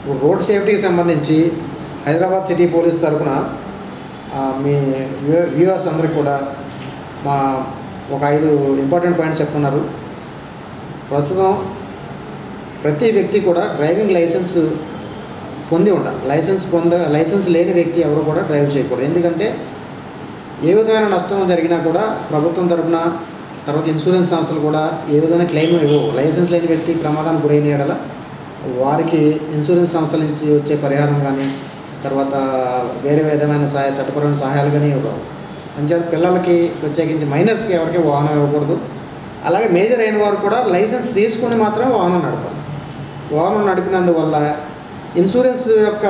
road సేఫ్టీకి సంబంధించి Hyderabad city police తరఫున ఆ, మీ వ్యూ వ్యూవర్స్ అందరికి కూడా మా ఒక ఐదు ఇంపార్టెంట్ పాయింట్స్ చెప్తున్నారు ప్రస్తుతం ప్రతి వ్యక్తి కూడా డ్రైవింగ్ లైసెన్స్ పొంది ఉండాలి లైసెన్స్ పొంద లైసెన్స్ లేని వ్యక్తి ఎవరు కూడా డ్రైవ్ చేయకూడదు ఎందుకంటే ఏ విధమైన నష్టం జరిగినా కూడా ప్రభుత్వం తరపున తర్వాత ఇన్సూరెన్స్ సంస్థలు కూడా ఏ విధమైన క్లెయిమ్ ఇవ్వవు లైసెన్స్ లేని వ్యక్తి ప్రమాదానికి గురైన ఎడల వారికి ఇన్సూరెన్స్ సంస్థల నుంచి వచ్చే పరిహారం కానీ తర్వాత వేరే విధమైన సహాయ చట్టపరమైన సహాయాలు కానీ ఇవ్వవు అంచేత పిల్లలకి ప్రత్యేకించి మైనర్స్కి ఎవరికి వాహనం ఇవ్వకూడదు అలాగే మేజర్ అయిన వారు కూడా లైసెన్స్ తీసుకుని మాత్రమే వాహనం నడపాలి వాహనం నడిపినందువల్ల ఇన్సూరెన్స్ యొక్క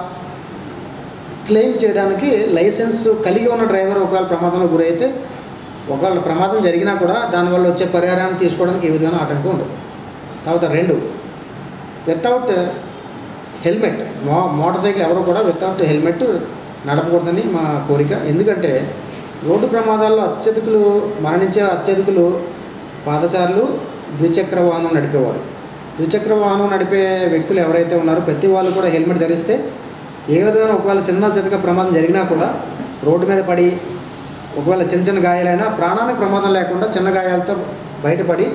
క్లెయిమ్ చేయడానికి లైసెన్స్ కలిగి ఉన్న డ్రైవర్ ఒకవేళ ప్రమాదంలో గురైతే ఒకవేళ ప్రమాదం జరిగినా కూడా దానివల్ల వచ్చే పరిహారాన్ని తీసుకోవడానికి ఏ విధమైన ఆటంకం ఉండదు తర్వాత రెండు వితౌట్ హెల్మెట్ మో మోటార్ సైకిల్ ఎవరు కూడా వితౌట్ హెల్మెట్ నడపకూడదని మా కోరిక ఎందుకంటే రోడ్డు ప్రమాదాల్లో అత్యధికులు మరణించే అత్యధికులు పాదచారులు ద్విచక్ర వాహనం నడిపేవారు ద్విచక్ర వాహనం నడిపే వ్యక్తులు ఎవరైతే ఉన్నారో ప్రతి వాళ్ళు కూడా హెల్మెట్ ధరిస్తే ఏ విధమైన ఒకవేళ చిన్న చితక ప్రమాదం జరిగినా కూడా రోడ్డు మీద పడి ఒకవేళ చిన్న చిన్న గాయాలైనా ప్రాణానికి ప్రమాదం లేకుండా చిన్న గాయాలతో బయటపడి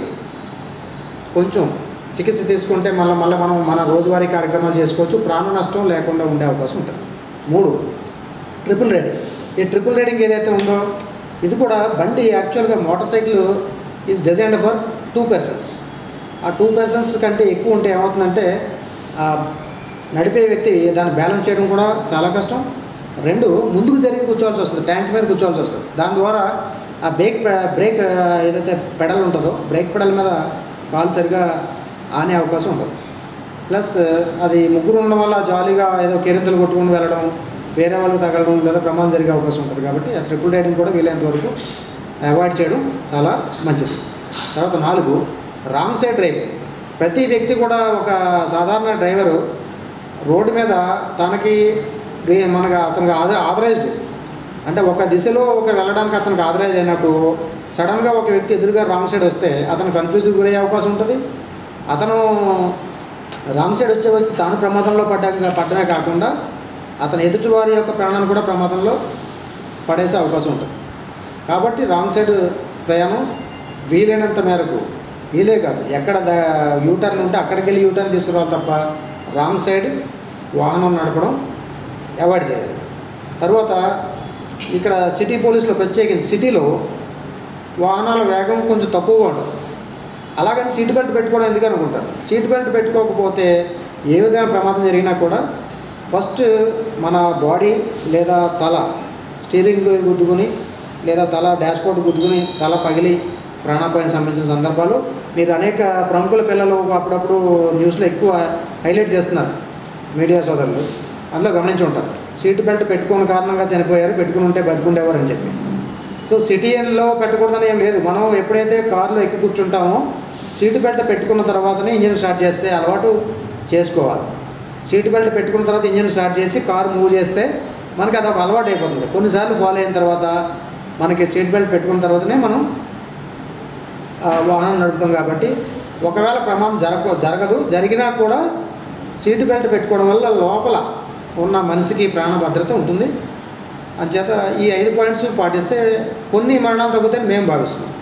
కొంచెం చికిత్స తీసుకుంటే మళ్ళీ మళ్ళీ మనం మన రోజువారీ కార్యక్రమాలు చేసుకోవచ్చు ప్రాణ నష్టం లేకుండా ఉండే అవకాశం ఉంటుంది మూడు ట్రిపుల్ రైడింగ్ ఈ ట్రిపుల్ రైడింగ్ ఏదైతే ఉందో ఇది కూడా బండి యాక్చువల్గా motorcycle is designed for two persons ఆ టూ పర్సన్స్ కంటే ఎక్కువ ఉంటే ఏమవుతుందంటే ఆ నడిపే వ్యక్తి దాన్ని బ్యాలెన్స్ చేయడం కూడా చాలా కష్టం రెండు ముందుకు జరిగి కూర్చోవాల్సి వస్తుంది ట్యాంక్ మీద కూర్చోవాల్సి వస్తుంది దాని ద్వారా ఆ బ్రేక్ బ్రేక్ ఏదైతే పెడల్ ఉంటుందో బ్రేక్ పెడల్ మీద కాలు సరిగా ఆనే అవకాశం ఉంటుంది ప్లస్ అది ముగ్గురు ఉండడం వల్ల జాలీగా ఏదో కేరింతలు కొట్టుకుని వెళ్ళడం వేరే వాళ్ళకి తగలడం లేదా ప్రమాదం జరిగే అవకాశం ఉంటుంది కాబట్టి ఆ ట్రిపుల్ రైడింగ్ కూడా వీలైనంత వరకు అవాయిడ్ చేయడం చాలా మంచిది తర్వాత నాలుగు రాంగ్ సైడ్ డ్రైవింగ్ ప్రతి వ్యక్తి కూడా ఒక సాధారణ డ్రైవరు రోడ్డు మీద తనకి ది- మనకు అతనికి ఆథ ఆథరైజ్డ్ అంటే ఒక దిశలో ఒక వెళ్ళడానికి అతనికి ఆథరైజ్ అయినప్పుడు సడన్గా ఒక వ్యక్తి ఎదురుగా రాంగ్ సైడ్ వస్తే అతను కన్ఫ్యూజ్ గురయ్యే అవకాశం ఉంటుంది అతను రాంగ్ సైడ్ వచ్చే వస్తే తాను ప్రమాదంలో పడ్డా పడ్డమే కాకుండా అతని ఎదుటి వారి యొక్క ప్రాణాన్ని కూడా ప్రమాదంలో పడేసే అవకాశం ఉంటుంది కాబట్టి రాంగ్ సైడ్ ప్రయాణం వీలైనంత మేరకు వీలే కాదు ఎక్కడ ద యూటర్న్ ఉంటే అక్కడికి వెళ్ళి యూటర్న్ తీసుకురావాలి తప్ప రాంగ్ సైడ్ వాహనం నడపడం అవాయిడ్ చేయాలి తర్వాత ఇక్కడ సిటీ పోలీసులో ప్రత్యేకించి సిటీలో వాహనాల వేగం కొంచెం తక్కువగా ఉంటుంది అలాగని సీట్ బెల్ట్ పెట్టుకోవడం ఎందుకు అనుకుంటారు సీట్ బెల్ట్ పెట్టుకోకపోతే ఏ విధమైన ప్రమాదం జరిగినా కూడా ఫస్ట్ మన బాడీ లేదా తల స్టీరింగ్ గుద్దుకుని లేదా తల డాష్బోర్డ్ గుద్దుకుని తల పగిలి ప్రాణాపాయం సంబంధించిన సందర్భాలు మీరు అనేక ప్రముఖుల పిల్లలు అప్పుడప్పుడు న్యూస్లో ఎక్కువ హైలైట్ చేస్తున్నారు మీడియా సోదరులు అందులో గమనించి ఉంటారు సీట్ బెల్ట్ పెట్టుకున్న కారణంగా చనిపోయారు పెట్టుకుని ఉంటే బతుకుండేవారు అని చెప్పి సో సిటీలో పెట్టకూడదని ఏం లేదు మనం ఎప్పుడైతే కారులో ఎక్కి కూర్చుంటామో సీట్ బెల్ట్ పెట్టుకున్న తర్వాతనే ఇంజిన్ స్టార్ట్ చేస్తే అలవాటు చేసుకోవాలి సీట్ బెల్ట్ పెట్టుకున్న తర్వాత ఇంజిన్ స్టార్ట్ చేసి కారు మూవ్ చేస్తే మనకి అది ఒక అలవాటు అయిపోతుంది కొన్నిసార్లు ఫాలో అయిన తర్వాత మనకి సీట్ బెల్ట్ పెట్టుకున్న తర్వాతనే మనం ఆ, వాహనం నడుపుతాం కాబట్టి ఒకవేళ ప్రమాదం జరగ జరగదు జరిగినా కూడా సీట్ బెల్ట్ పెట్టుకోవడం వల్ల లోపల ఉన్న మనిషికి ప్రాణ భద్రత ఉంటుంది అంచేత ఈ ఐదు పాయింట్స్ పాటిస్తే కొన్ని మరణాలు తగ్గుతాయని మేము భావిస్తున్నాం